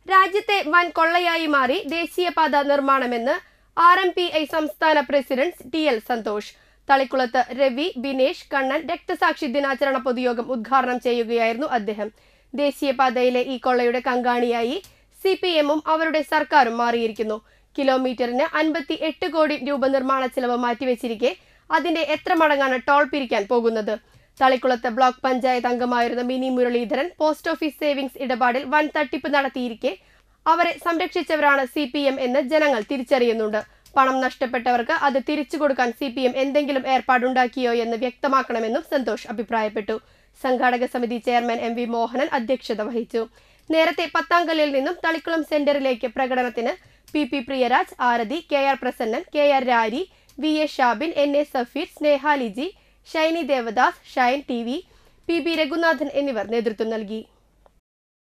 രാജ്യത്തെ വൻ കൊള്ളയായി മാറി ദേശീയപാത നിർമ്മാണമെന്ന് ആർ എം പി ഐ സംസ്ഥാന പ്രസിഡന്റ് ടി എൽ സന്തോഷ് തളിക്കുളത്ത് രവി ബിനേഷ് കണ്ണൻ രക്തസാക്ഷി ദിനാചരണ പൊതുയോഗം ഉദ്ഘാടനം ചെയ്യുകയായിരുന്നു അദ്ദേഹം ദേശീയപാതയിലെ ഈ കൊള്ളയുടെ കങ്കാണിയായി സി പി എമ്മും അവരുടെ സർക്കാരും മാറിയിരിക്കുന്നു കിലോമീറ്ററിന് അൻപത്തി എട്ട് കോടി രൂപ നിർമ്മാണ ചെലവ് മാറ്റിവെച്ചിരിക്കെ അതിന്റെ എത്ര മടങ്ങാണ് ടോൾ പിരിക്കാൻ പോകുന്നത് തളിക്കുളത്ത് ബ്ലോക്ക് പഞ്ചായത്ത് അംഗമായിരുന്ന Mini Muraleedharan post office savings ഇടപാടിൽ വൻ തട്ടിപ്പ് നടത്തിയിരിക്കെ അവരെ സംരക്ഷിച്ചവരാണ് സി പി എം എന്ന് ജനങ്ങൾ തിരിച്ചറിയുന്നുണ്ട് പണം നഷ്ടപ്പെട്ടവർക്ക് അത് തിരിച്ചു കൊടുക്കാൻ സി പി എം എന്തെങ്കിലും ഏർപ്പാടുണ്ടാക്കിയോ എന്ന് വ്യക്തമാക്കണമെന്നും സന്തോഷ് അഭിപ്രായപ്പെട്ടു സംഘാടക സമിതി ചെയർമാൻ എം വി മോഹനൻ അധ്യക്ഷത വഹിച്ചു നേരത്തെ പത്താംകല്ലിൽ നിന്നും തളിക്കുളം സെന്ററിലേക്ക് പ്രകടനത്തിന് P P Priyaraj Aarathi K R Prasannan K R Rari V A Shabin N A Safeer Sneha Liji Shiny Devadas Shine T V P B Raghunathan എന്നിവർ നേതൃത്വം നൽകി